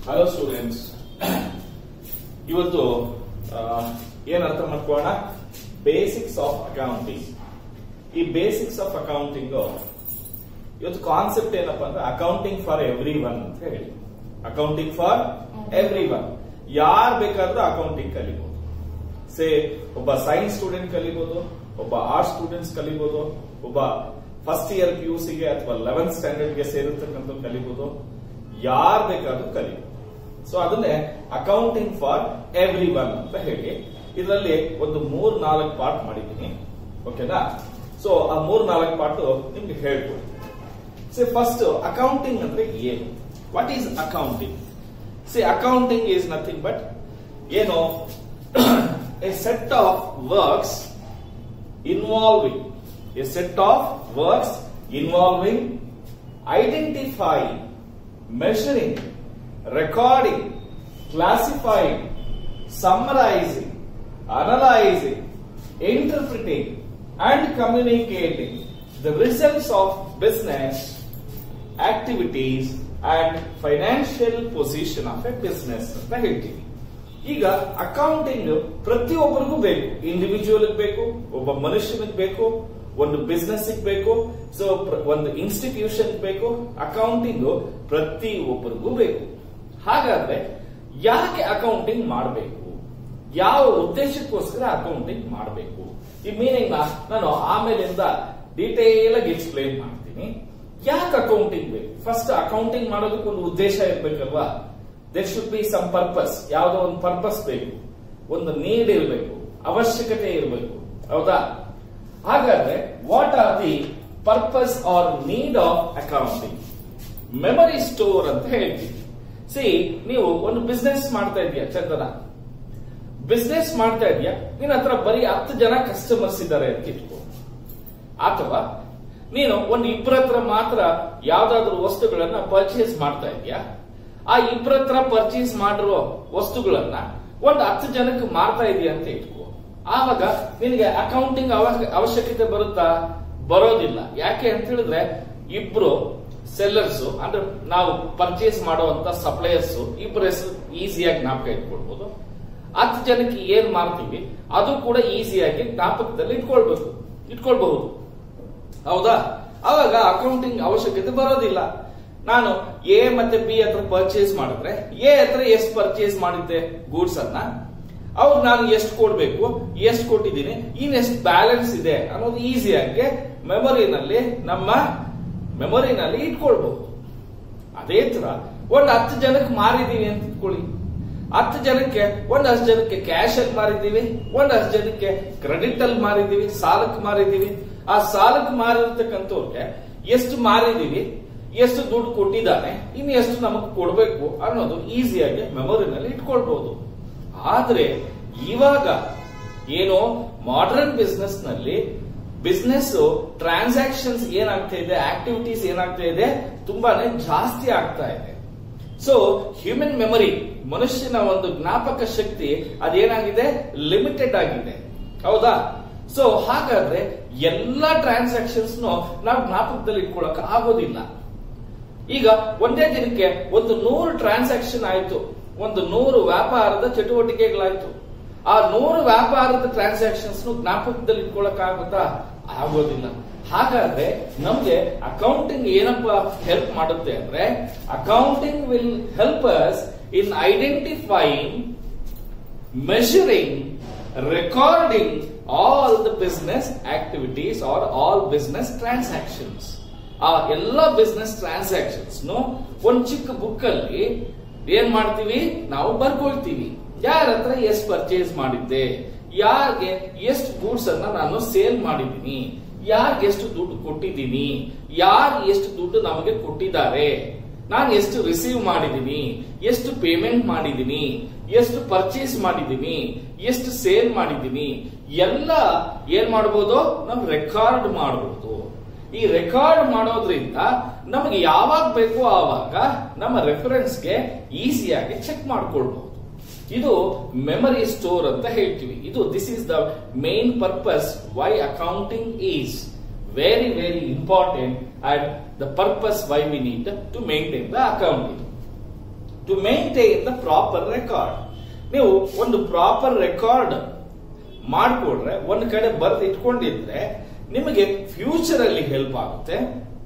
hello students ಇವತ್ತು ಆ, ಏನ್ ಅರ್ಥ ಮಾಡ್ಕೊಳ್ಳೋಣ ಬೇಸಿಕ್ಸ್ ಆಫ್ ಅಕೌಂಟಿಂಗ್ ಈ ಬೇಸಿಕ್ಸ್ ಆಫ್ ಅಕೌಂಟಿಂಗ್ ಇವತ್ತು ಕಾನ್ಸೆಪ್ಟ್ ಏನಪ್ಪಾ ಅಂದ್ರೆ ಅಕೌಂಟಿಂಗ್ ಫಾರ್ ಎವ್ರಿ ಒನ್ ಅಂತ ಹೇಳಿ ಅಕೌಂಟಿಂಗ್ ಫಾರ್ ಎವ್ರಿ ಒನ್ ಯಾರ್ ಬೇಕಾದ್ರೂ ಅಕೌಂಟಿಂಗ್ ಕಲಿಬಹುದು ಸೇ ಒಬ್ಬ ಸೈನ್ಸ್ ಸ್ಟೂಡೆಂಟ್ ಕಲಿಬಹುದು ಒಬ್ಬ ಆರ್ಟ್ಸ್ ಸ್ಟೂಡೆಂಟ್ಸ್ ಕಲಿಬಹುದು ಒಬ್ಬ ಫಸ್ಟ್ ಇಯರ್ ಪಿ ಯು ಸಿಗೆ ಅಥವಾ ಲೆವೆಂತ್ ಸ್ಟ್ಯಾಂಡರ್ಡ್ ಗೆ ಸೇರಿರ್ತಕ್ಕಂಥ ಕಲಿಬಹುದು ಯಾರ್ ಬೇಕಾದ್ರೂ ಕಲಿಬಹುದು ಸೊ ಅದನ್ನೇ ಅಕೌಂಟಿಂಗ್ ಫಾರ್ ಎವ್ರಿ ಒನ್ ಅಂತ ಹೇಳಿ ಇದರಲ್ಲಿ ಒಂದು ಮೂರ್ ನಾಲ್ಕು ಪಾರ್ಟ್ ಮಾಡಿದ್ದೀನಿ ಓಕೆನಾ ಸೊ ಆ ಮೂರ್ ನಾಲ್ಕು ಪಾರ್ಟ್ ನಿಮ್ಗೆ ಹೇಳ್ಕೊಡ್ತೀನಿ ಸಿ ಫಸ್ಟ್ ಅಕೌಂಟಿಂಗ್ ಅಂದ್ರೆ ಏನು what is accounting see accounting is nothing but ಏನು a set of works involving a set of works involving identifying measuring recording classifying summarizing analyzing interpreting and communicating the results of business activities and financial position of a business ಅಂತ ಹೇಳ್ತೀವಿ ಈಗ accounting ಪ್ರತಿಯೊಬ್ಬರಿಗೂ ಬೇಕು individual ಬೇಕು ಒಬ್ಬ ಮನುಷ್ಯನಿಗೆ ಬೇಕು ಒಂದು ಬಿಸ್ನೆಸ್ ಬೇಕು ಸೊ ಒಂದು ಇನ್ಸ್ಟಿಟ್ಯೂಷನ್ ಬೇಕು ಅಕೌಂಟಿಂಗ್ ಪ್ರತಿ ಒಬ್ಬರಿಗೂ ಬೇಕು ಹಾಗಾದ್ರೆ ಯಾಕೆ ಅಕೌಂಟಿಂಗ್ ಮಾಡಬೇಕು ಯಾವ ಉದ್ದೇಶಕ್ಕೋಸ್ಕರ ಅಕೌಂಟಿಂಗ್ ಮಾಡಬೇಕು ಈ ಮೀನಿಂಗ್ ನಾನು ಆಮೇಲಿಂದ ಡೀಟೇಲ್ ಆಗಿ ಎಕ್ಸ್ಪ್ಲೈನ್ ಮಾಡ್ತೀನಿ ಯಾಕೆ ಅಕೌಂಟಿಂಗ್ ಬೇಕು ಫಸ್ಟ್ ಅಕೌಂಟಿಂಗ್ ಮಾಡೋದಕ್ಕೆ ಒಂದು ಉದ್ದೇಶ ಇರ್ಬೇಕಲ್ವಾ there should be some purpose ಯಾವುದೋ ಒಂದು ಪರ್ಪಸ್ ಬೇಕು ಒಂದು ನೀಡ್ ಇರಬೇಕು ಅವಶ್ಯಕತೆ ಇರಬೇಕು ಹೌದಾ ಹಾಗಾದ್ರೆ what are the purpose or need of accounting memory store ಅಂತ ಹೇಳ್ತೀವಿ ಸಿ ನೀವು ಒಂದು ಬಿಸ್ನೆಸ್ ಮಾಡ್ತಾ ಇದೀಯ ಚಂದನ ಬಿಸ್ನೆಸ್ ಮಾಡ್ತಾ ಇದೀಯ ನಿನ್ನ ಹತ್ರ ಬರೀ ಹತ್ತು ಜನ ಕಸ್ಟಮರ್ಸ್ ಇದ್ದಾರೆ ಅಂತ ಇಟ್ಕೋ ಅಥವಾ ನೀನು ಒಂದು ಇಬ್ಬರ ಹತ್ರ ಮಾತ್ರ ಯಾವ್ದಾದ್ರು ವಸ್ತುಗಳನ್ನ ಪರ್ಚೇಸ್ ಮಾಡ್ತಾ ಇದೀಯಾ ಆ ಇಬ್ಬರ ಹತ್ರ ಪರ್ಚೇಸ್ ಮಾಡಿರೋ ವಸ್ತುಗಳನ್ನ ಒಂದು ಹತ್ತು ಜನಕ್ಕೆ ಮಾರ್ತಾ ಇದೀಯ ಅಂತ ಇಟ್ಕೋ ಆವಾಗ ನಿನಗೆ ಅಕೌಂಟಿಂಗ್ ಅವಶ್ಯಕತೆ ಬರುತ್ತಾ ಬರೋದಿಲ್ಲ ಯಾಕೆ ಅಂತ ಹೇಳಿದ್ರೆ ಇಬ್ರು ಸೆಲ್ಲರ್ಸ್ ಅಂದ್ರೆ ನಾವು ಪರ್ಚೇಸ್ ಮಾಡುವಂತ ಸಪ್ಲೈಯರ್ಸ್ ಇಬ್ಬರ ಹೆಸರು ಈಸಿಯಾಗಿ ಜ್ಞಾಪಕ ಇಟ್ಕೊಳ್ಬಹುದು ಹತ್ತು ಜನಕ್ಕೆ ಏನ್ ಮಾರ್ತೀವಿ ಅದು ಕೂಡ ಈಸಿಯಾಗಿ ಜ್ಞಾಪಕದಲ್ಲಿ ಇಟ್ಕೊಳ್ಬೇಕು ಇಟ್ಕೊಳ್ಬಹುದು ಹೌದಾ ಅವಾಗ ಅಕೌಂಟಿಂಗ್ ಅವಶ್ಯಕತೆ ಬರೋದಿಲ್ಲ ನಾನು ಎ ಮತ್ತೆ ಬಿ ಹತ್ರ ಪರ್ಚೇಸ್ ಮಾಡಿದ್ರೆ ಎ ಹತ್ರ ಎಷ್ಟು ಪರ್ಚೇಸ್ ಮಾಡಿದ್ದೆ ಗೂಡ್ಸ್ ಅನ್ನ ಅವ್ರು ನಾನು ಎಷ್ಟು ಕೊಡ್ಬೇಕು ಎಷ್ಟು ಕೊಟ್ಟಿದ್ದೀನಿ ಇನ್ನೆಷ್ಟು ಬ್ಯಾಲೆನ್ಸ್ ಇದೆ ಅನ್ನೋದು ಈಸಿಯಾಗಿ ಮೆಮೊರಿನಲ್ಲಿ ನಮ್ಮ ಮೆಮೊರಿನಲ್ಲಿ ಇಟ್ಕೊಳ್ಬಹುದು ಅದೇ ತರ ಒಂದು ಹತ್ತು ಜನಕ್ಕೆ ಮಾರಿದೀವಿ ಅಂತ ಇಟ್ಕೊಳ್ಳಿ ಹತ್ತು ಜನಕ್ಕೆ ಒಂದ್ ಹತ್ತು ಜನಕ್ಕೆ ಕ್ಯಾಶ್ ಅಲ್ಲಿ ಮಾರಿದ್ದೀವಿ ಒಂದ್ ಹತ್ತು ಜನಕ್ಕೆ ಕ್ರೆಡಿಟ್ ಅಲ್ಲಿ ಮಾರಿದ್ದೀವಿ ಸಾಲಕ್ಕೆ ಮಾರಿದ್ದೀವಿ ಆ ಸಾಲಕ್ಕೆ ಮಾರಿರ್ತಕ್ಕಂಥವ್ರಿಗೆ ಎಷ್ಟು ಮಾರಿದೀವಿ ಎಷ್ಟು ದುಡ್ಡು ಕೊಟ್ಟಿದ್ದಾನೆ ಇನ್ನು ಎಷ್ಟು ನಮಗೆ ಕೊಡಬೇಕು ಅನ್ನೋದು ಈಸಿಯಾಗಿ ಮೆಮೊರಿನಲ್ಲಿ ಇಟ್ಕೊಳ್ಬಹುದು ಆದ್ರೆ ಇವಾಗ ಏನೋ ಮಾಡರ್ನ್ ಬಿಸ್ನೆಸ್ ನಲ್ಲಿ ಬಿಸ್ನೆಸ್ ಟ್ರಾನ್ಸಾಕ್ಷನ್ಸ್ ಏನಾಗ್ತಾ ಇದೆ ಆಕ್ಟಿವಿಟೀಸ್ ಏನಾಗ್ತಾ ಇದೆ ತುಂಬಾನೇ ಜಾಸ್ತಿ ಆಗ್ತಾ ಇದೆ ಸೊ ಹ್ಯೂಮನ್ ಮೆಮೊರಿ ಮನುಷ್ಯನ ಒಂದು ಜ್ಞಾಪಕ ಶಕ್ತಿ ಅದೇನಾಗಿದೆ ಲಿಮಿಟೆಡ್ ಆಗಿದೆ ಹೌದಾ ಸೊ ಹಾಗಾದ್ರೆ ಎಲ್ಲಾ ಟ್ರಾನ್ಸಾಕ್ಷನ್ಸ್ ನಾವು ಜ್ಞಾಪಕದಲ್ಲಿ ಇಟ್ಕೊಳಕ್ ಆಗೋದಿಲ್ಲ ಈಗ ಒಂದೇ ದಿನಕ್ಕೆ ಒಂದು ನೂರು ಟ್ರಾನ್ಸಾಕ್ಷನ್ ಆಯ್ತು ಒಂದು ನೂರು ವ್ಯಾಪಾರದ ಚಟುವಟಿಕೆಗಳಾಯ್ತು ಆ ನೂರು ವ್ಯಾಪಾರದ ಟ್ರಾನ್ಸಾಕ್ಷನ್ಸ್ ಜ್ಞಾಪಕದಲ್ಲಿ ಇಟ್ಕೊಳಕ್ ಆಗುತ್ತಾ ಆಗೋದಿಲ್ಲ ಹಾಗಾದ್ರೆ ನಮ್ಗೆ ಅಕೌಂಟಿಂಗ್ ಏನಪ್ಪ ಹೆಲ್ಪ್ ಮಾಡುತ್ತೆ ಅಂದ್ರೆ accounting will help us in identifying measuring recording all the business activities or all business transactions ಆ ಎಲ್ಲ ಬಿಸ್ನೆಸ್ ಟ್ರಾನ್ಸಾಕ್ಷನ್ಸ್ ಒಂದ್ ಚಿಕ್ಕ ಬುಕ್ ಅಲ್ಲಿ ಏನ್ ಮಾಡ್ತೀವಿ ನಾವು ಬರ್ಕೊಳ್ತೀವಿ ಯಾರ ಹತ್ರ ಎಷ್ಟು ಪರ್ಚೇಸ್ ಮಾಡಿದ್ದೆ ಯಾರಿಗೆ ಎಷ್ಟು ಗೂಡ್ಸ್ ಅನ್ನ ನಾನು ಸೇಲ್ ಮಾಡಿದ್ದೀನಿ ಯಾರಿಗೆ ಎಷ್ಟು ದುಡ್ಡು ಕೊಟ್ಟಿದ್ದೀನಿ ಯಾರು ಎಷ್ಟು ದುಡ್ಡು ನಮಗೆ ಕೊಟ್ಟಿದ್ದಾರೆ ನಾನು ಎಷ್ಟು ರಿಸೀವ್ ಮಾಡಿದ್ದೀನಿ ಎಷ್ಟು ಪೇಮೆಂಟ್ ಮಾಡಿದ್ದೀನಿ ಎಷ್ಟು ಪರ್ಚೇಸ್ ಮಾಡಿದ್ದೀನಿ ಎಷ್ಟು ಸೇಲ್ ಮಾಡಿದ್ದೀನಿ ಎಲ್ಲ ಏನ್ ಮಾಡಬಹುದು ನಾವು ರೆಕಾರ್ಡ್ ಮಾಡಬಹುದು ಈ ರೆಕಾರ್ಡ್ ಮಾಡೋದ್ರಿಂದ ನಮಗೆ ಯಾವಾಗ ಬೇಕು ಆವಾಗ ನಮ್ಮ ರೆಫರೆನ್ಸ್ಗೆ ಈಸಿಯಾಗಿ ಚೆಕ್ ಮಾಡ್ಕೊಳ್ಬಹುದು ಇದು ಮೆಮರಿ ಸ್ಟೋರ್ ಅಂತ ಹೇಳ್ತೀವಿ ಇದು this is the main purpose why accounting is very very important and the purpose why we need to maintain the accounting to maintain the proper record ನೀವು ಒಂದು ಪ್ರಾಪರ್ ರೆಕಾರ್ಡ್ ಮಾಡ್ಕೊಡ್ರೆ ಒಂದು ಕಡೆ ಬರ್ದು ಇಟ್ಕೊಂಡಿದ್ರೆ ನಿಮಗೆ ಫ್ಯೂಚರ್ ಅಲ್ಲಿ ಹೆಲ್ಪ್ ಆಗುತ್ತೆ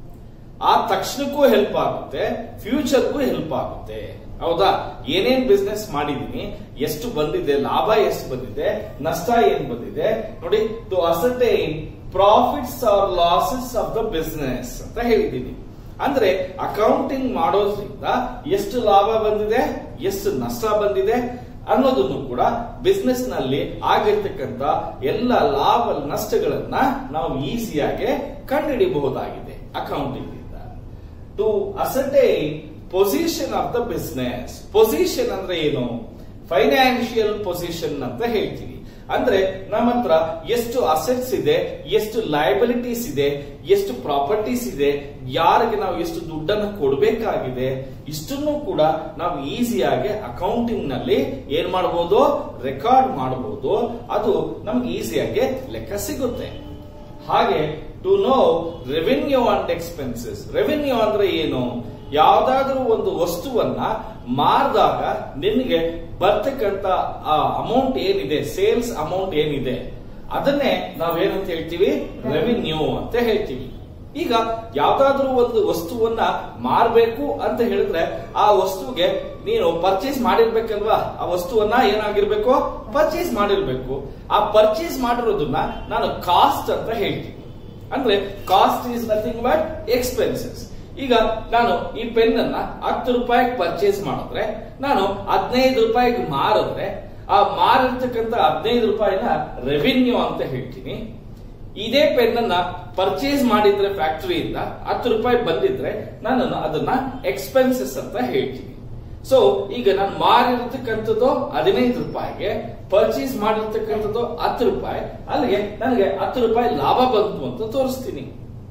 ಆ ತಕ್ಷಣಕ್ಕೂ ಹೆಲ್ಪ್ ಆಗುತ್ತೆ ಫ್ಯೂಚರ್ಗೂ ಹೆಲ್ಪ್ ಆಗುತ್ತೆ ಹೌದಾ ಏನೇನ್ ಬಿಸ್ನೆಸ್ ಮಾಡಿದೀನಿ ಎಷ್ಟು ಬಂದಿದೆ ಲಾಭ ಎಷ್ಟು ಬಂದಿದೆ ನಷ್ಟ ಏನ್ ಬಂದಿದೆ ನೋಡಿ to ascertain profits or losses of the business ಅಂತ ಹೇಳಿದ್ದೀನಿ ಅಂದ್ರೆ ಅಕೌಂಟಿಂಗ್ ಮಾಡೋದ್ರಿಂದ ಎಷ್ಟು ಲಾಭ ಬಂದಿದೆ ಎಷ್ಟು ನಷ್ಟ ಬಂದಿದೆ ಅನ್ನೋದನ್ನು ಕೂಡ ಬಿಸ್ನೆಸ್ ನಲ್ಲಿ ಆಗಿರ್ತಕ್ಕಂತ ಎಲ್ಲ ಲಾಭ ನಷ್ಟಗಳನ್ನ ನಾವು ಈಸಿಯಾಗಿ ಕಂಡುಹಿಡಿಯಬಹುದಾಗಿದೆ ಅಕೌಂಟಿಂಗ್ ಇಂದ to ascertain position of the business position ಅಂದ್ರೆ ಏನು ಫೈನಾನ್ಷಿಯಲ್ ಪೊಸಿಷನ್ ಅಂತ ಹೇಳ್ತೀವಿ ಅಂದ್ರೆ ನಮ್ಮ ಹತ್ರ ಎಷ್ಟು ಅಸೆಟ್ಸ್ ಇದೆ ಎಷ್ಟು ಲಯಬಿಲಿಟೀಸ್ ಇದೆ ಎಷ್ಟು ಪ್ರಾಪರ್ಟೀಸ್ ಇದೆ ಯಾರಿಗೆ ನಾವು ಎಷ್ಟು ದುಡ್ಡನ್ನು ಕೊಡಬೇಕಾಗಿದೆ ಇಷ್ಟನ್ನು ಕೂಡ ನಾವು ಈಸಿಯಾಗಿ ಅಕೌಂಟಿಂಗ್ ನಲ್ಲಿ ಏನ್ ಮಾಡಬಹುದು ರೆಕಾರ್ಡ್ ಮಾಡಬಹುದು ಅದು ನಮ್ಗೆ ಈಸಿಯಾಗಿ ಲೆಕ್ಕ ಸಿಗುತ್ತೆ ಹಾಗೆ to know revenue and expenses revenue ಅಂದ್ರೆ ಏನು ಯಾವ್ದಾದ್ರೂ ಒಂದು ವಸ್ತುವನ್ನ ಮಾರಿದಾಗ ನಿನಗೆ ಬರ್ತಕ್ಕಂತ ಆ ಅಮೌಂಟ್ ಏನಿದೆ ಸೇಲ್ಸ್ ಅಮೌಂಟ್ ಏನಿದೆ ಅದನ್ನೇ ನಾವೇನಂತ ಹೇಳ್ತೀವಿ ರೆವಿನ್ಯೂ ಅಂತ ಹೇಳ್ತೀವಿ ಈಗ ಯಾವ್ದಾದ್ರೂ ಒಂದು ವಸ್ತುವನ್ನ ಮಾರಬೇಕು ಅಂತ ಹೇಳಿದ್ರೆ ಆ ವಸ್ತುಗೆ ನೀನು ಪರ್ಚೇಸ್ ಮಾಡಿರ್ಬೇಕಲ್ವಾ ಆ ವಸ್ತುವನ್ನ ಏನಾಗಿರ್ಬೇಕು ಪರ್ಚೇಸ್ ಮಾಡಿರ್ಬೇಕು ಆ ಪರ್ಚೇಸ್ ಮಾಡಿರೋದನ್ನ ನಾನು ಕಾಸ್ಟ್ ಅಂತ ಹೇಳ್ತೀನಿ ಅಂದ್ರೆ cost is nothing but expenses ಈಗ ನಾನು ಈ ಪೆನ್ ಅನ್ನ ಹತ್ತು ರೂಪಾಯಿಗೆ ಪರ್ಚೇಸ್ ಮಾಡಿದ್ರೆ ನಾನು ಹದಿನೈದು ರೂಪಾಯಿಗೆ ಮಾರಿದ್ರೆ ಆ ಮಾರಿರ್ತಕ್ಕಂಥ ಹದಿನೈದು ರೂಪಾಯಿನ ರೆವಿನ್ಯೂ ಅಂತ ಹೇಳ್ತೀನಿ ಇದೇ ಪೆನ್ ಅನ್ನ ಪರ್ಚೇಸ್ ಮಾಡಿದ್ರೆ ಫ್ಯಾಕ್ಟರಿಯಿಂದ ಹತ್ತು ರೂಪಾಯಿ ಬಂದಿದ್ರೆ ನಾನು ಅದನ್ನ ಎಕ್ಸ್ಪೆನ್ಸಸ್ ಅಂತ ಹೇಳ್ತೀನಿ ಸೊ ಈಗ ನಾನು ಮಾರಿರ್ತಕ್ಕಂಥದ್ದು ಹದಿನೈದು ರೂಪಾಯಿಗೆ ಪರ್ಚೇಸ್ ಮಾಡಿರ್ತಕ್ಕಂಥದ್ದು ಹತ್ತು ರೂಪಾಯಿ ಅಲ್ಲಿಗೆ ನನಗೆ ಹತ್ತು ರೂಪಾಯಿ ಲಾಭ ಬಂತು ಅಂತ ತೋರಿಸ್ತೀನಿ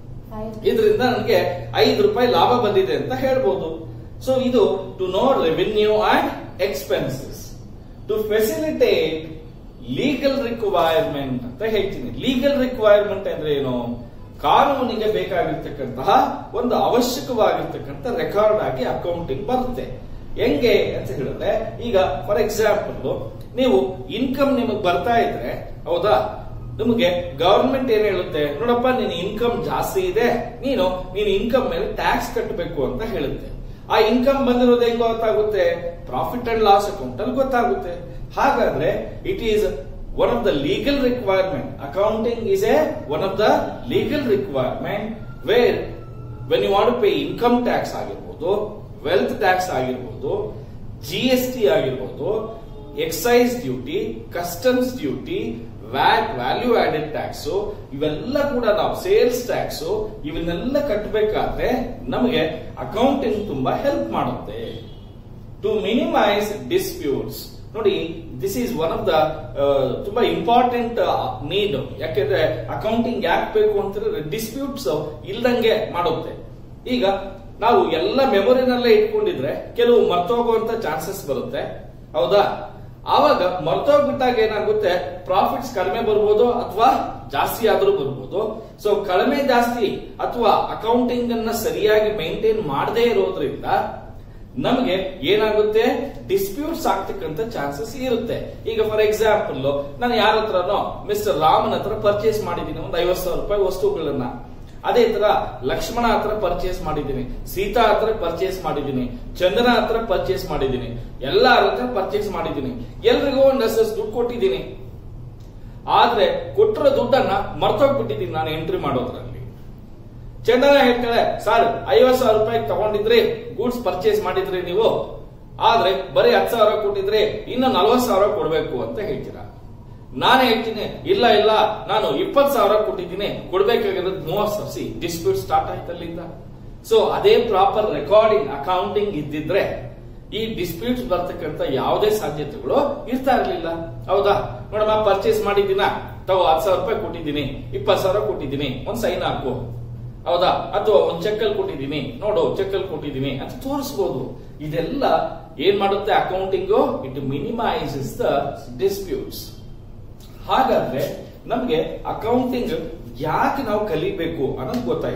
ಇದರಿಂದ ನನಗೆ ಐದು ರೂಪಾಯಿ ಲಾಭ ಬಂದಿದೆ ಅಂತ ಹೇಳ್ಬೋದು ಸೊ ಇದು to know revenue and expenses to facilitate legal requirement ಅಂತ ಹೇಳ್ತೀನಿ ಲೀಗಲ್ ರಿಕ್ವೈರ್ಮೆಂಟ್ ಅಂದ್ರೆ ಏನು ಕಾನೂನಿಗೆ ಬೇಕಾಗಿರ್ತಕ್ಕಂತಹ ಒಂದು ಅವಶ್ಯಕವಾಗಿರ್ತಕ್ಕಂಥ ರೆಕಾರ್ಡ್ ಆಗಿ ಅಕೌಂಟಿಂಗ್ ಬರುತ್ತೆ ಹೆಂಗೆ ಅಂತ ಹೇಳಿದ್ರೆ ಈಗ ಫಾರ್ ಎಕ್ಸಾಂಪಲ್ ನೀವು ಇನ್ಕಮ್ ನಿಮಗೆ ಬರ್ತಾ ಇದ್ರೆ ಹೌದಾ ನಿಮಗೆ ಗವರ್ಮೆಂಟ್ ಏನ್ ಹೇಳುತ್ತೆ ನೋಡಪ್ಪ ನಿನ್ ಇನ್ಕಮ್ ಜಾಸ್ತಿ ಇದೆ ನೀನು ನೀನ್ ಇನ್ಕಮ್ ಮೇಲೆ ಟ್ಯಾಕ್ಸ್ ಕಟ್ಟಬೇಕು ಅಂತ ಹೇಳುತ್ತೆ ಆ ಇನ್ಕಮ್ ಬಂದಿರೋದು ಹೆಂಗ್ ಗೊತ್ತಾಗುತ್ತೆ ಪ್ರಾಫಿಟ್ ಅಂಡ್ ಲಾಸ್ ಅಕೌಂಟ್ ಅಲ್ಲಿ ಗೊತ್ತಾಗುತ್ತೆ ಹಾಗಾದ್ರೆ it is one of the legal requirement accounting is a one of the legal requirement where when you want pay income tax ಆಗಿರ್ಬೋದು ವೆಲ್ತ್ ಟ್ಯಾಕ್ಸ್ ಆಗಿರ್ಬೋದು ಜಿ ಎಸ್ ಟಿ ಆಗಿರ್ಬೋದು excise duty customs duty VAT value added tax ಇವೆಲ್ಲ ಕೂಡ ನಾವು sales tax ಇವನ್ನೆಲ್ಲ ಕಟ್ಟಬೇಕಾದ್ರೆ ನಮಗೆ accounting ತುಂಬಾ help ಮಾಡುತ್ತೆ ಟು ಮಿನಿಮೈಸ್ ಡಿಸ್ಪ್ಯೂಟ್ಸ್ ನೋಡಿ this is one of the ತುಂಬಾ ಇಂಪಾರ್ಟೆಂಟ್ ನೀಡ್ ಯಾಕೆಂದ್ರೆ ಅಕೌಂಟಿಂಗ್ ಯಾಕೆ ಬೇಕು ಅಂತಂದ್ರೆ ಡಿಸ್ಪ್ಯೂಟ್ಸ್ ಇಲ್ದಂಗೆ ಮಾಡುತ್ತೆ ಈಗ ನಾವು ಎಲ್ಲ ಮೆಮೊರಿನಲ್ಲೇ ಇಟ್ಕೊಂಡಿದ್ರೆ ಕೆಲವು ಮರ್ತೋಗುವಂತ ಚಾನ್ಸಸ್ ಬರುತ್ತೆ ಹೌದಾ ಆವಾಗ ಮರ್ತೋಗ್ಬಿಟ್ಟಾಗ ಏನಾಗುತ್ತೆ ಪ್ರಾಫಿಟ್ಸ್ ಕಡಿಮೆ ಬರ್ಬೋದು ಅಥವಾ ಜಾಸ್ತಿ ಆದ್ರೂ ಬರ್ಬೋದು ಸೊ ಕಡಿಮೆ ಜಾಸ್ತಿ ಅಥವಾ ಅಕೌಂಟಿಂಗ್ ಅನ್ನ ಸರಿಯಾಗಿ ಮೇಂಟೈನ್ ಮಾಡದೇ ಇರೋದ್ರಿಂದ ನಮಗೆ ಏನಾಗುತ್ತೆ ಡಿಸ್ಪ್ಯೂಟ್ಸ್ ಆಗ್ತಕ್ಕಂಥ ಚಾನ್ಸಸ್ ಇರುತ್ತೆ ಈಗ ಫಾರ್ ಎಕ್ಸಾಂಪಲ್ ನಾನು ಯಾರ ಹತ್ರನೋ ಮಿಸ್ಟರ್ ರಾಮನ್ ಹತ್ರ ಪರ್ಚೇಸ್ ಮಾಡಿದ್ದೀನಿ ಒಂದು ಐವತ್ತು ಸಾವಿರ ರೂಪಾಯಿ ವಸ್ತುಗಳನ್ನ ಅದೇ ತರ ಲಕ್ಷ್ಮಣ ಹತ್ರ ಪರ್ಚೇಸ್ ಮಾಡಿದ್ದೀನಿ ಸೀತಾ ಹತ್ರ ಪರ್ಚೇಸ್ ಮಾಡಿದ್ದೀನಿ ಚಂದನ ಹತ್ರ ಪರ್ಚೇಸ್ ಮಾಡಿದ್ದೀನಿ ಎಲ್ಲರ ಹತ್ರ ಪರ್ಚೇಸ್ ಮಾಡಿದ್ದೀನಿ ಎಲ್ರಿಗೂ ಒಂದು ಅಸಸ್ ದುಡ್ಡು ಕೊಟ್ಟಿದ್ದೀನಿ ಆದ್ರೆ ಕೊಟ್ಟಿರೋ ದುಡ್ಡನ್ನ ಮರ್ತೋಗ್ಬಿಟ್ಟಿದ್ದೀನಿ ನಾನು ಎಂಟ್ರಿ ಮಾಡೋದ್ರಲ್ಲಿ ಚಂದನ ಹೇಳ್ತಾಳೆ ಸರ್ ಐವತ್ ಸಾವಿರ ರೂಪಾಯಿ ತಗೊಂಡಿದ್ರಿ ಗೂಡ್ಸ್ ಪರ್ಚೇಸ್ ಮಾಡಿದ್ರಿ ನೀವು ಆದ್ರೆ ಬರೀ ಹತ್ತು ಸಾವಿರ ಕೊಟ್ಟಿದ್ರೆ ಇನ್ನು ನಲ್ವತ್ ಸಾವಿರ ಕೊಡ್ಬೇಕು ಅಂತ ಹೇಳ್ತೀರಾ ನಾನು ಹೇಳ್ತೀನಿ ಇಲ್ಲ ಇಲ್ಲ ನಾನು ಇಪ್ಪತ್ ಸಾವಿರ ಕೊಟ್ಟಿದ್ದೀನಿ ಕೊಡ್ಬೇಕಾಗಿರೋದು ಮೂವತ್ ಸಾವಿರ ಡಿಸ್ಪ್ಯೂಟ್ ಸ್ಟಾರ್ಟ್ ಆಯ್ತಲ್ಲಿಂದ ಸೊ ಅದೇ ಪ್ರಾಪರ್ ರೆಕಾರ್ಡಿಂಗ್ ಅಕೌಂಟಿಂಗ್ ಇದ್ದಿದ್ರೆ ಈ ಡಿಸ್ಪ್ಯೂಟ್ಸ್ ಬರ್ತಕ್ಕಂತ ಯಾವುದೇ ಸಾಧ್ಯತೆಗಳು ಇರ್ತಾ ಇರ್ಲಿಲ್ಲ ಹೌದಾ ನೋಡಮ್ಮ ಪರ್ಚೇಸ್ ಮಾಡಿದ್ದೀನ ತಗೋ ಹತ್ತು ಸಾವಿರ ರೂಪಾಯಿ ಕೊಟ್ಟಿದ್ದೀನಿ ಇಪ್ಪತ್ತು ಸಾವಿರ ಕೊಟ್ಟಿದ್ದೀನಿ ಒಂದ್ ಸೈನ್ ಹಾಕು ಹೌದಾ ಅಥವಾ ಒಂದ್ ಚೆಕ್ಕಲ್ ಕೊಟ್ಟಿದ್ದೀನಿ ನೋಡು ಚೆಕ್ಕಲ್ ಕೊಟ್ಟಿದ್ದೀನಿ ಅಂತ ತೋರಿಸಬಹುದು ಇದೆಲ್ಲ ಏನ್ ಮಾಡುತ್ತೆ accounting it minimises the disputes ಹಾಗಾದ್ರೆ ನಮ್ಗೆ ಅಕೌಂಟಿಂಗ್ ಯಾಕೆ ನಾವು ಕಲಿಬೇಕು ಅನ್ನೋದು ಗೊತ್ತಾಯ್ತು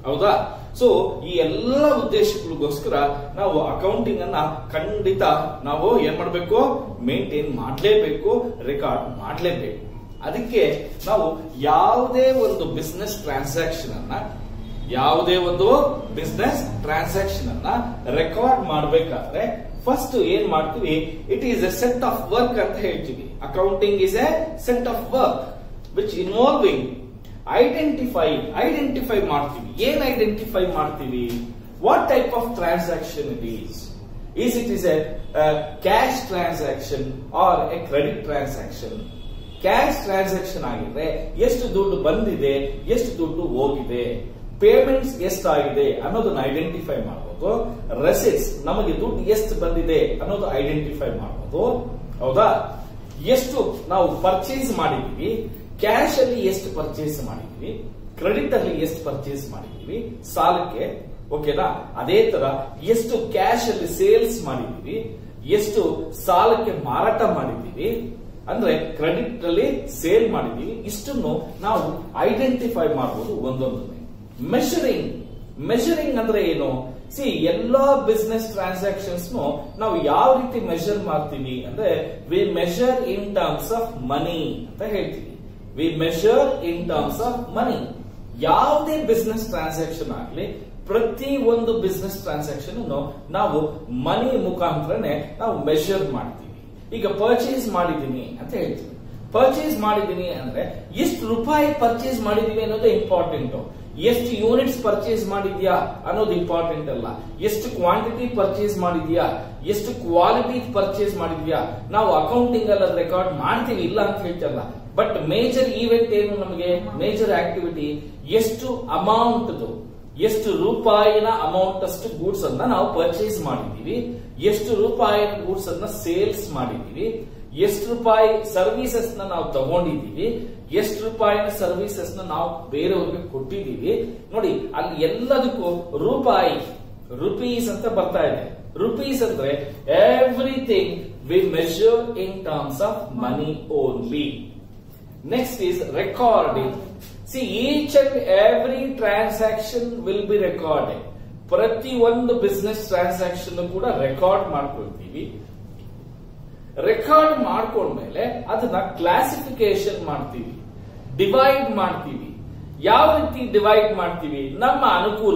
ಹೌದಾ ಸೊ ಈ ಎಲ್ಲ ಉದ್ದೇಶಗಳಿಗೋಸ್ಕರ ನಾವು ಅಕೌಂಟಿಂಗ್ ಅನ್ನ ಖಂಡಿತ ನಾವು ಏನ್ ಮಾಡಬೇಕು ಮೇಂಟೈನ್ ಮಾಡಲೇಬೇಕು ರೆಕಾರ್ಡ್ ಮಾಡಲೇಬೇಕು ಅದಕ್ಕೆ ನಾವು ಯಾವುದೇ ಒಂದು ಬಿಸ್ನೆಸ್ ಟ್ರಾನ್ಸಾಕ್ಷನ್ ಅನ್ನ ಯಾವುದೇ ಒಂದು ಬಿಸ್ನೆಸ್ ಟ್ರಾನ್ಸಾಕ್ಷನ್ ಅನ್ನ ರೆಕಾರ್ಡ್ ಮಾಡಬೇಕಾದ್ರೆ ಫಸ್ಟ್ ಏನ್ ಮಾಡ್ತೀವಿ it is a set of work ಅಂತ ಹೇಳ್ತೀವಿ accounting is a set of work which involving identify identify ಮಾಡ್ತೀವಿ ಏನ್ ಐಡೆಂಟಿಫೈ ಮಾಡ್ತೀವಿ what type of transaction it is is it is a cash transaction or a credit transaction cash transaction ಆಗಿದ್ರೆ ಎಷ್ಟು ದುಡ್ಡು ಬಂದಿದೆ ಎಷ್ಟು ದುಡ್ಡು ಹೋಗಿದೆ ಪೇಮೆಂಟ್ಸ್ ಎಷ್ಟಾಗಿದೆ ಅನ್ನೋದನ್ನ ಐಡೆಂಟಿಫೈ ಮಾಡಬಹುದು ರೆಸಿಟ್ಸ್ ನಮಗೆ ದುಡ್ಡು ಎಷ್ಟು ಬಂದಿದೆ ಅನ್ನೋದು ಐಡೆಂಟಿಫೈ ಮಾಡಬಹುದು ಹೌದಾ ಎಷ್ಟು ನಾವು ಪರ್ಚೇಸ್ ಮಾಡಿದೀವಿ ಕ್ಯಾಶ್ ಅಲ್ಲಿ ಎಷ್ಟು ಪರ್ಚೇಸ್ ಮಾಡಿದೀವಿ ಕ್ರೆಡಿಟ್ ಅಲ್ಲಿ ಎಷ್ಟು ಪರ್ಚೇಸ್ ಮಾಡಿದೀವಿ ಸಾಲಕ್ಕೆ ಓಕೆನಾ ಅದೇ ತರ ಎಷ್ಟು ಕ್ಯಾಶ್ ಅಲ್ಲಿ ಸೇಲ್ಸ್ ಮಾಡಿದೀವಿ ಎಷ್ಟು ಸಾಲಕ್ಕೆ ಮಾರಾಟ ಮಾಡಿದೀವಿ ಅಂದ್ರೆ ಕ್ರೆಡಿಟ್ ಅಲ್ಲಿ ಸೇಲ್ ಮಾಡಿದೀವಿ ಇಷ್ಟನ್ನು ನಾವು ಐಡೆಂಟಿಫೈ ಮಾಡಬಹುದು ಒಂದೊಂದನ್ನೇ ಮೆಷರಿಂಗ್ ಮೆಷರಿಂಗ್ ಅಂದ್ರೆ ಏನು ಸಿ ಎಲ್ಲಾ ಬಿಸ್ನೆಸ್ ಟ್ರಾನ್ಸಾಕ್ಷನ್ಸ್ ನಾವು ಯಾವ ರೀತಿ ಮೆಷರ್ ಮಾಡ್ತೀವಿ ಅಂದ್ರೆ we measure in terms of money ಅಂತ ಹೇಳ್ತೀವಿ we measure in terms of money ಯಾವುದೇ ಬಿಸ್ನೆಸ್ ಟ್ರಾನ್ಸಾಕ್ಷನ್ ಆಗಲಿ ಪ್ರತಿ ಒಂದು ಬಿಸ್ನೆಸ್ ಟ್ರಾನ್ಸಾಕ್ಷನ್ ನಾವು ಮನಿ ಮುಖಾಂತರನೇ ನಾವು ಮೆಷರ್ ಮಾಡ್ತೀವಿ ಈಗ ಪರ್ಚೇಸ್ ಮಾಡಿದೀನಿ ಅಂತ ಹೇಳ್ತೀವಿ ಪರ್ಚೇಸ್ ಮಾಡಿದೀನಿ ಅಂದ್ರೆ ಎಷ್ಟು ರೂಪಾಯಿ ಪರ್ಚೇಸ್ ಮಾಡಿದೀವಿ ಅನ್ನೋದು ಇಂಪಾರ್ಟೆಂಟ್ ಎಷ್ಟು ಯೂನಿಟ್ಸ್ ಪರ್ಚೇಸ್ ಮಾಡಿದ್ಯಾ ಅನ್ನೋದು ಇಂಪಾರ್ಟೆಂಟ್ ಅಲ್ಲ ಎಷ್ಟು ಕ್ವಾಂಟಿಟಿ ಪರ್ಚೇಸ್ ಮಾಡಿದ್ಯಾ ಎಷ್ಟು ಕ್ವಾಲಿಟಿ ಪರ್ಚೇಸ್ ಮಾಡಿದ್ಯಾ ನಾವು ಅಕೌಂಟಿಂಗ್ ಅಲ್ಲಿ ರೆಕಾರ್ಡ್ ಮಾಡ್ತೀವಿ ಇಲ್ಲ ಅಂತ ಹೇಳ್ತಲ್ಲ ಬಟ್ ಮೇಜರ್ ಈವೆಂಟ್ ಏನು ನಮಗೆ ಮೇಜರ್ ಆಕ್ಟಿವಿಟಿ ಎಷ್ಟು ಅಮೌಂಟ್ ಎಷ್ಟು ರೂಪಾಯಿನ ಅಮೌಂಟ್ ಅಷ್ಟು ಗೂಡ್ಸ್ ಅನ್ನ ನಾವು ಪರ್ಚೇಸ್ ಮಾಡಿದೀವಿ ಎಷ್ಟು ರೂಪಾಯಿನ ಗೂಡ್ಸ್ ಅನ್ನ ಸೇಲ್ಸ್ ಮಾಡಿದೀವಿ ಎಷ್ಟು ರೂಪಾಯಿ ಸರ್ವಿಸಸ್ ನ ನಾವು ತಗೊಂಡಿದೀವಿ ಎಷ್ಟು ರೂಪಾಯಿನ ಸರ್ವಿಸಸ್ ನ ನಾವು ಬೇರೆಯವ್ರಿಗೆ ಕೊಟ್ಟಿದೀವಿ ನೋಡಿ ಅಲ್ಲಿ ಎಲ್ಲದಕ್ಕೂ ರೂಪಾಯಿ ರುಪೀಸ್ ಅಂತ ಬರ್ತಾ ಇದೆ ರುಪೀಸ್ ಅಂದ್ರೆ everything we measure in terms of money only next is recording see each and every transaction will be recorded ಪ್ರತಿ ಒಂದು ಬಿಸ್ನೆಸ್ ಟ್ರಾನ್ಸಾಕ್ಷನ್ ಕೂಡ ರೆಕಾರ್ಡ್ ಮಾಡ್ಕೊಳ್ತೀವಿ ರೆಕಾರ್ಡ್ ಮಾಡ್ಕೊಂಡ್ಮೇಲೆ ಅದನ್ನ ಕ್ಲಾಸಿಫಿಕೇಶನ್ ಮಾಡ್ತೀವಿ ಡಿವೈಡ್ ಮಾಡ್ತೀವಿ ಯಾವ ರೀತಿ ಡಿವೈಡ್ ಮಾಡ್ತೀವಿ ನಮ್ಮ ಅನುಕೂಲ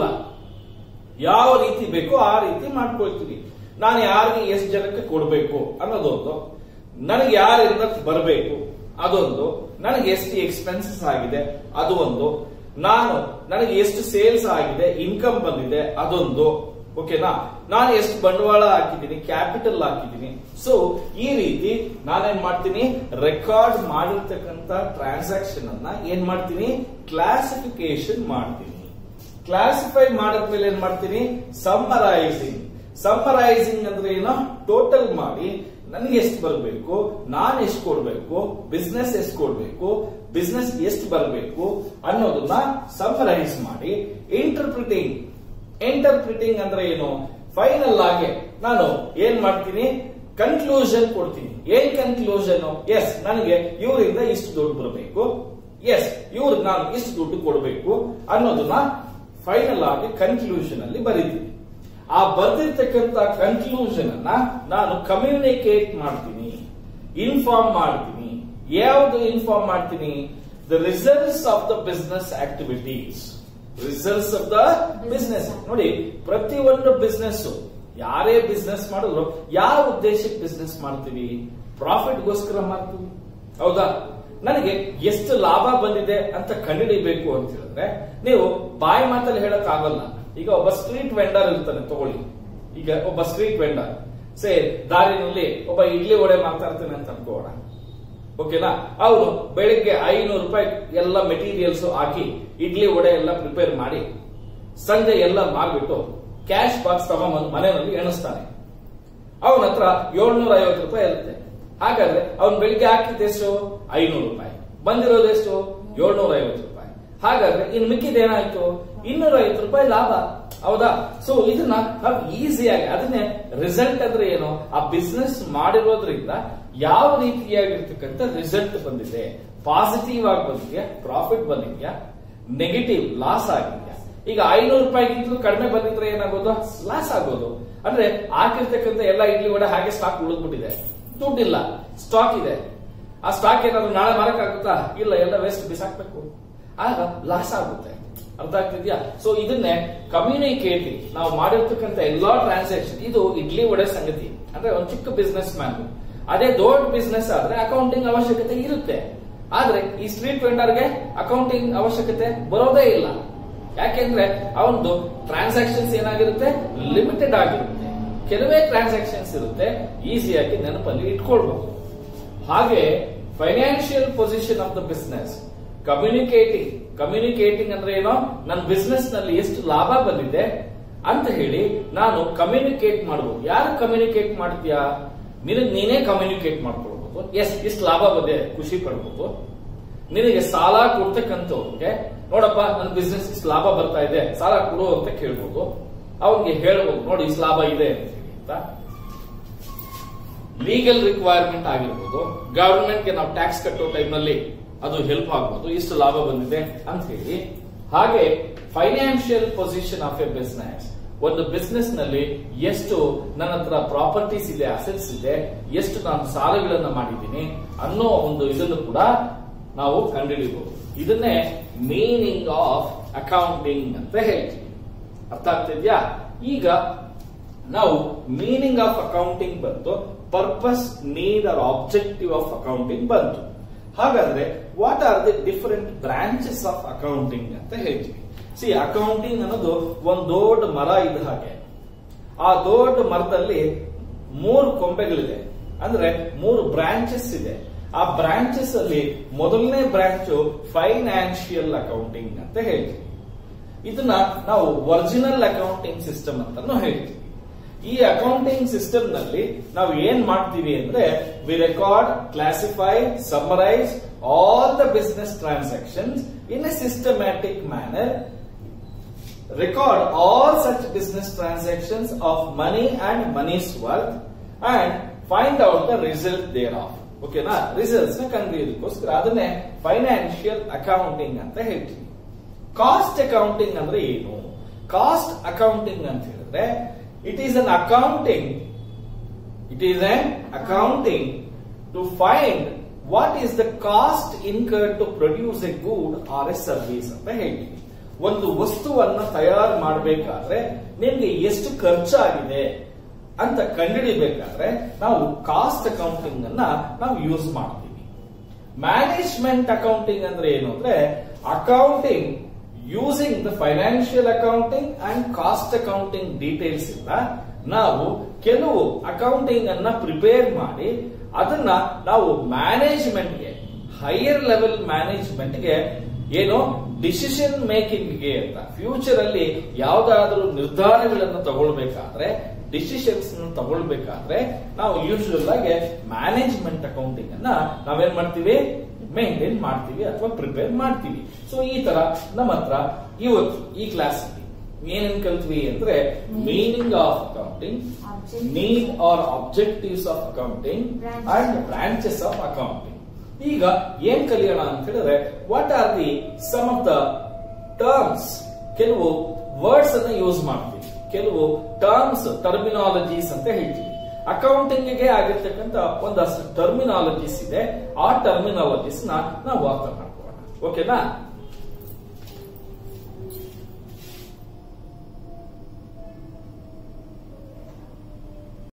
ಯಾವ ರೀತಿ ಬೇಕೋ ಆ ರೀತಿ ಮಾಡ್ಕೊಳ್ತೀವಿ ನಾನು ಯಾರಿಗೆ ಎಷ್ಟು ಜನಕ್ಕೆ ಕೊಡಬೇಕು ಅನ್ನೋದೊಂದು ನನಗೆ ಯಾರಿಂದ ಬರಬೇಕು ಅದೊಂದು ನನಗೆ ಎಷ್ಟು ಎಕ್ಸ್ಪೆನ್ಸಸ್ ಆಗಿದೆ ಅದು ಒಂದು ನಾನು ನನಗೆ ಎಷ್ಟು ಸೇಲ್ಸ್ ಆಗಿದೆ ಇನ್ಕಮ್ ಬಂದಿದೆ ಅದೊಂದು ಓಕೆನಾ ನಾನು ಎಷ್ಟು ಬಂಡವಾಳ ಹಾಕಿದ್ದೀನಿ ಕ್ಯಾಪಿಟಲ್ ಹಾಕಿದ್ದೀನಿ ಸೊ ಈ ರೀತಿ ನಾನೇನ್ ಮಾಡ್ತೀನಿ ರೆಕಾರ್ಡ್ ಮಾಡಿರ್ತಕ್ಕಂತ ಟ್ರಾನ್ಸಾಕ್ಷನ್ ಅನ್ನ ಏನ್ ಮಾಡ್ತೀನಿ ಕ್ಲಾಸಿಫಿಕೇಶನ್ ಮಾಡ್ತೀನಿ ಕ್ಲಾಸಿಫೈ ಮಾಡಿದ್ಮೇಲೆ ಏನ್ ಮಾಡ್ತೀನಿ ಸಮ್ಮರೈಸಿಂಗ್ ಸಮ್ಮರೈಸಿಂಗ್ ಅಂದ್ರೆ ಏನೋ ಟೋಟಲ್ ಮಾಡಿ ನನಗೆ ಎಷ್ಟು ಬರಬೇಕು ನಾನು ಎಷ್ಟು ಕೊಡ್ಬೇಕು ಬಿಸ್ನೆಸ್ ಎಷ್ಟು ಕೊಡ್ಬೇಕು ಬಿಸ್ನೆಸ್ ಎಷ್ಟು ಬರಬೇಕು ಅನ್ನೋದನ್ನ ಸಮ್ಮರೈಸ್ ಮಾಡಿ ಇಂಟರ್ಪ್ರಿಟಿಂಗ್ ಇಂಟರ್ಪ್ರಿಟಿಂಗ್ ಅಂದ್ರೆ ಏನು ಫೈನಲ್ ಆಗಿ ನಾನು ಏನ್ ಮಾಡ್ತೀನಿ ಕನ್ಕ್ಲೂಷನ್ ಕೊಡ್ತೀನಿ ಏನ್ ಕನ್ಕ್ಲೂಷನ್ ಎಸ್ ನನಗೆ ಇವರಿಂದ ಇಷ್ಟು ದುಡ್ಡು ಬರಬೇಕು ಎಸ್ ಇವ್ರಿಗೆ ನಾನು ಇಷ್ಟು ದುಡ್ಡು ಕೊಡಬೇಕು ಅನ್ನೋದನ್ನ ಫೈನಲ್ ಆಗಿ ಕನ್ಕ್ಲೂಷನ್ ಅಲ್ಲಿ ಬರೀತೀನಿ ಆ ಬರ್ದಿರ್ತಕ್ಕಂತ ಕನ್ಕ್ಲೂಷನ್ ಅನ್ನ ನಾನು ಕಮ್ಯುನಿಕೇಟ್ ಮಾಡ್ತೀನಿ ಇನ್ಫಾರ್ಮ್ ಮಾಡ್ತೀನಿ ಯಾವುದು ಇನ್ಫಾರ್ಮ್ ಮಾಡ್ತೀನಿ the results of the business activities results of the business ನೋಡಿ ಪ್ರತಿ ಒಂದು ಬಿಸ್ನೆಸ್ ಯಾರೇ ಬಿಸ್ನೆಸ್ ಮಾಡಿದ್ರು ಯಾವ ಉದ್ದೇಶಕ್ಕೆ ಬಿಸ್ನೆಸ್ ಮಾಡ್ತೀವಿ ಪ್ರಾಫಿಟ್ಗೋಸ್ಕರ ಮಾಡ್ತೀವಿ ಹೌದಾ ನನಗೆ ಎಷ್ಟು ಲಾಭ ಬಂದಿದೆ ಅಂತ ಕಂಡುಹಿಡಿಬೇಕು ಅಂತ ಹೇಳಿದ್ರೆ ನೀವು ಬಾಯಿ ಮಾತಲ್ಲಿ ಹೇಳಕ್ ಆಗಲ್ಲ ಈಗ ಒಬ್ಬ ಸ್ಟ್ರೀಟ್ ವೆಂಡರ್ ಇರ್ತಾನೆ ತಗೊಳ್ಳಿ ಈಗ ಒಬ್ಬ ಸ್ಟ್ರೀಟ್ ವೆಂಡರ್ ಸೇ ದಾರಿನಲ್ಲಿ ಒಬ್ಬ ಇಡ್ಲಿ ವಡೆ ಮಾಡ್ತಾ ಇರ್ತಾನೆ ಅಂತ ಅನ್ಕೋಣ ಓಕೆನಾ ಅವನು ಬೆಳಿಗ್ಗೆ ಐನೂರು ರೂಪಾಯಿ ಎಲ್ಲ ಮೆಟೀರಿಯಲ್ಸ್ ಹಾಕಿ ಇಡ್ಲಿ ವಡೆ ಎಲ್ಲ ಪ್ರಿಪೇರ್ ಮಾಡಿ ಸಂಜೆ ಎಲ್ಲ ಮಾರ್ಬಿಟ್ಟು ಕ್ಯಾಶ್ ಬಾಕ್ಸ್ ತಗೊಂಬಂದು ಮನೆಯಲ್ಲಿ ಎಣಿಸ್ತಾನೆ ಅವನ ಹತ್ರ ಏಳ್ನೂರ ಐವತ್ತು ರೂಪಾಯಿ ಇರುತ್ತೆ ಹಾಗಾದ್ರೆ ಅವ್ನು ಬೆಳಿಗ್ಗೆ ಹಾಕಿದ್ದೆಷ್ಟು ಐನೂರು ರೂಪಾಯಿ ಬಂದಿರೋದು ಎಷ್ಟು ಏಳ್ನೂರ ಐವತ್ತು ರೂಪಾಯಿ ಹಾಗಾದ್ರೆ ಇನ್ ಮಿಕ್ಕಿದೇನಾಯ್ತು ಇನ್ನೂರ ಐವತ್ತು ರೂಪಾಯಿ ಲಾಭ ಹೌದಾ ಸೊ ಇದನ್ನ ನಾವು ಈಸಿಯಾಗಿ ಅದನ್ನೇ ರಿಸಲ್ಟ್ ಅಂದ್ರೆ ಏನು ಆ ಬಿಸ್ನೆಸ್ ಮಾಡಿರೋದ್ರಿಂದ ಯಾವ ರೀತಿಯಾಗಿರ್ತಕ್ಕಂಥ ರಿಸಲ್ಟ್ ಬಂದಿದೆ ಪಾಸಿಟಿವ್ ಆಗಿ ಬಂದಿದ್ಯಾ ಪ್ರಾಫಿಟ್ ಬಂದಿದ್ಯಾ ನೆಗೆಟಿವ್ ಲಾಸ್ ಆಗಿದ್ಯಾ ಈಗ ಐನೂರು ರೂಪಾಯಿಗಿಂತಲೂ ಕಡಿಮೆ ಬಂದಿದ್ರೆ ಏನಾಗೋದು ಲಾಸ್ ಆಗೋದು ಅಂದ್ರೆ ಹಾಕಿರ್ತಕ್ಕಂಥ ಎಲ್ಲ ಇಡ್ಲಿ ವಡೆ ಹಾಗೆ ಸ್ಟಾಕ್ ಉಳಿದ್ಬಿಟ್ಟಿದೆ ದುಡ್ಡಿಲ್ಲ ಸ್ಟಾಕ್ ಇದೆ ಆ ಸ್ಟಾಕ್ ಏನಾದ್ರು ನಾಳೆ ಮಾರಕ್ಕಾಗುತ್ತಾ ಇಲ್ಲ ಎಲ್ಲ ವೇಸ್ಟ್ ಬಿಸಾಕ್ಬೇಕು ಆಗ ಲಾಸ್ ಆಗುತ್ತೆ ಅರ್ಥ ಆಗ್ತಿದ್ಯಾ ಸೊ ಇದನ್ನೇ ಕಮ್ಯುನಿಕೇಟಿಂಗ್ ನಾವು ಮಾಡಿರ್ತಕ್ಕಂಥ ಎಲ್ಲಾ ಟ್ರಾನ್ಸಾಕ್ಷನ್ ಇದು ಇಡ್ಲಿ ವಡೆ ಸಂಗತಿ ಅಂದ್ರೆ ಒಂದು ಚಿಕ್ಕ ಬಿಸ್ನೆಸ್ ಮ್ಯಾನ್ ಅದೇ ದೊಡ್ಡ ಬಿಸ್ನೆಸ್ ಆದ್ರೆ ಅಕೌಂಟಿಂಗ್ ಅವಶ್ಯಕತೆ ಇರುತ್ತೆ ಆದ್ರೆ ಈ ಸ್ಟ್ರೀಟ್ ವೆಂಡರ್ಗೆ ಅಕೌಂಟಿಂಗ್ ಅವಶ್ಯಕತೆ ಬರೋದೇ ಇಲ್ಲ ಯಾಕೆಂದ್ರೆ ಅವನದು ಟ್ರಾನ್ಸಾಕ್ಷನ್ಸ್ ಏನಾಗಿರುತ್ತೆ ಲಿಮಿಟೆಡ್ ಆಗಿರುತ್ತೆ ಕೆಲವೇ ಟ್ರಾನ್ಸಾಕ್ಷನ್ಸ್ ಇರುತ್ತೆ ಈಸಿಯಾಗಿ ನೆನಪಲ್ಲಿ ಇಟ್ಕೊಳ್ಬಹುದು ಹಾಗೆ financial position of the business communicating communicating ಅಂದ್ರೆ ಏನೋ ನನ್ನ ಬಿಸ್ನೆಸ್ ನಲ್ಲಿ ಎಷ್ಟು ಲಾಭ ಬಂದಿದೆ ಅಂತ ಹೇಳಿ ನಾನು ಕಮ್ಯುನಿಕೇಟ್ ಮಾಡಬಹುದು ಯಾರು ಕಮ್ಯುನಿಕೇಟ್ ಮಾಡ್ತೀಯಾ ನಿನಗೆ ನೀನೇ ಕಮ್ಯುನಿಕೇಟ್ ಮಾಡ್ಕೊಳ್ಬಹುದು ಎಸ್ ಇಷ್ಟು ಲಾಭ ಬಂದೆ ಖುಷಿ ಪಡ್ಬೋದು ನಿನಗೆ ಸಾಲ ಕೊಡ್ತಕ್ಕಂಥವ್ರಿಗೆ ನೋಡಪ್ಪ ನನ್ನ ಬಿಸ್ನೆಸ್ ಇಷ್ಟು ಲಾಭ ಬರ್ತಾ ಇದೆ ಸಾಲ ಕೊಡು ಅಂತ ಕೇಳ್ಬೋದು ಅವನಿಗೆ ಹೇಳ್ಬೋದು ನೋಡಿ ಇಷ್ಟು ಲಾಭ ಇದೆ ಅಂತ ಹೇಳಿ ಅಂತ ಲೀಗಲ್ ರಿಕ್ವೈರ್ಮೆಂಟ್ ಆಗಿರ್ಬೋದು ಗವರ್ಮೆಂಟ್ಗೆ ನಾವು ಟ್ಯಾಕ್ಸ್ ಕಟ್ಟೋ ಟೈಮ್ನಲ್ಲಿ ಅದು ಹೆಲ್ಪ್ ಆಗ್ಬೋದು ಇಷ್ಟು ಲಾಭ ಬಂದಿದೆ ಅಂತ ಹೇಳಿ ಹಾಗೆ financial position of a business ಒಂದು ಬಿಸ್ನೆಸ್ ನಲ್ಲಿ ಎಷ್ಟು ನನ್ನ ಹತ್ರ ಪ್ರಾಪರ್ಟೀಸ್ ಇದೆ ಅಸೆಟ್ಸ್ ಇದೆ ಎಷ್ಟು ನಾನು ಸಾಲಗಳನ್ನ ಮಾಡಿದ್ದೀನಿ ಅನ್ನೋ ಒಂದು ಇದನ್ನು ಕೂಡ ನಾವು ಕಂಡುಹಿಡಿಯಬಹುದು ಇದನ್ನೇ ಮೀನಿಂಗ್ ಆಫ್ ಅಕೌಂಟಿಂಗ್ ಅಂತ ಹೇಳ್ತೀವಿ ಅರ್ಥ ಆಗ್ತಿದ್ಯಾ ಈಗ ನಾವು ಮೀನಿಂಗ್ ಆಫ್ ಅಕೌಂಟಿಂಗ್ ಬಂತು purpose need or objective of accounting ಬಂತು ಹಾಗಾದ್ರೆ what are the different branches of accounting ಅಂತ ಹೇಳ್ತೀವಿ ಸಿ ಅಕೌಂಟಿಂಗ್ ಅನ್ನೋದು ಒಂದ್ ದೊಡ್ಡ ಮರ ಇದ್ದ ಹಾಗೆ ಆ ದೊಡ್ಡ ಮರದಲ್ಲಿ ಮೂರು ಕೊಂಬೆಗಳಿದೆ ಅಂದ್ರೆ ಮೂರು ಬ್ರಾಂಚಸ್ ಇದೆ ಆ ಬ್ರಾಂಚಸ್ ಅಲ್ಲಿ ಮೊದಲನೇ ಬ್ರಾಂಚ್ ಫೈನಾನ್ಷಿಯಲ್ ಅಕೌಂಟಿಂಗ್ ಅಂತ ಹೇಳ್ತೀವಿ ಇದನ್ನ ನಾವು ಒರಿಜಿನಲ್ ಅಕೌಂಟಿಂಗ್ ಸಿಸ್ಟಮ್ ಅಂತಾನು ಹೇಳ್ತೀವಿ ಈ ಅಕೌಂಟಿಂಗ್ ಸಿಸ್ಟಮ್ ನಲ್ಲಿ ನಾವು ಏನ್ ಮಾಡ್ತೀವಿ ಅಂದ್ರೆ we record classify summarise all the business transactions in a systematic manner record all such business transactions of money and money's worth and find out the result thereof ಓಕೆನಾ results ನ ಕಂಡುಹಿಡಿಯೋದಕ್ಕೋಸ್ಕರ ಅದನ್ನೇ financial accounting ಅಂತ ಹೇಳ್ತೀವಿ cost accounting ಅಂದ್ರೆ ಏನು cost accounting ಅಂತ ಹೇಳಿದ್ರೆ it is an accounting it is an accounting to find what is the cost incurred to produce a good or a service ಅಂತ ಹೇಳ್ತೀವಿ ಒಂದು ವಸ್ತುವನ್ನ ತಯಾರು ಮಾಡಬೇಕಾದ್ರೆ ನಿಮ್ಗೆ ಎಷ್ಟು ಖರ್ಚಾಗಿದೆ ಅಂತ ಕಂಡುಹಿಡಿಬೇಕಾದ್ರೆ ನಾವು ಕಾಸ್ಟ್ ಅಕೌಂಟಿಂಗ್ ಅನ್ನ ನಾವು ಯೂಸ್ ಮಾಡ್ತೀವಿ ಮ್ಯಾನೇಜ್ಮೆಂಟ್ ಅಕೌಂಟಿಂಗ್ ಅಂದ್ರೆ ಏನು ಅಂದ್ರೆ accounting using the financial accounting and cost accounting details ಇಂದ ನಾವು ಕೆಲವು ಅಕೌಂಟಿಂಗ್ ಅನ್ನ ಪ್ರಿಪೇರ್ ಮಾಡಿ ಅದನ್ನ ನಾವು ಮ್ಯಾನೇಜ್ಮೆಂಟ್ಗೆ ಹೈಯರ್ ಲೆವೆಲ್ ಮ್ಯಾನೇಜ್ಮೆಂಟ್ಗೆ ಏನೋ ಡಿಸಿಷನ್ ಮೇಕಿಂಗ್ಗೆ ಅಂತ ಫ್ಯೂಚರ್ ಅಲ್ಲಿ ಯಾವ್ದಾದ್ರೂ ನಿರ್ಧಾರಗಳನ್ನು ತಗೊಳ್ಬೇಕಾದ್ರೆ ಡಿಸಿಷನ್ಸ್ ತಗೊಳ್ಬೇಕಾದ್ರೆ ನಾವು ಯೂಶುವಲ್ ಆಗಿ ಮ್ಯಾನೇಜ್ಮೆಂಟ್ ಅಕೌಂಟಿಂಗ್ ಅನ್ನ ನಾವೇನ್ ಮಾಡ್ತೀವಿ ಮೇಂಟೈನ್ ಮಾಡ್ತೀವಿ ಅಥವಾ ಪ್ರಿಪೇರ್ ಮಾಡ್ತೀವಿ ಸೊ ಈ ತರ ನಮ್ಮ ಹತ್ರ ಇವತ್ತು ಈ ಕ್ಲಾಸ್ ಏನೇನ್ ಕಲ್ತ್ವಿ ಅಂದ್ರೆ meaning of accounting need or objectives of accounting and branches of accounting ಈಗ ಏನ್ ಕಲಿಯೋಣ ಅಂತ ಹೇಳಿದ್ರೆ what are the some of the terms ಕೆಲವು ವರ್ಡ್ಸ್ ಅನ್ನ ಯೂಸ್ ಮಾಡ್ತೀವಿ ಕೆಲವು ಟರ್ಮ್ಸ್ ಟರ್ಮಿನಾಲಜೀಸ್ ಅಂತ ಹೇಳ್ತೀವಿ ಅಕೌಂಟಿಂಗ್ ಗೆ ಆಗಿರ್ತಕ್ಕಂಥ ಒಂದಷ್ಟು ಟರ್ಮಿನಾಲಜೀಸ್ ಇದೆ ಆ ಟರ್ಮಿನಾಲಜೀಸ್ ನ ನಾವು ಅರ್ಥ ಮಾಡ್ಕೊಳ್ಳೋಣ ಓಕೆನಾ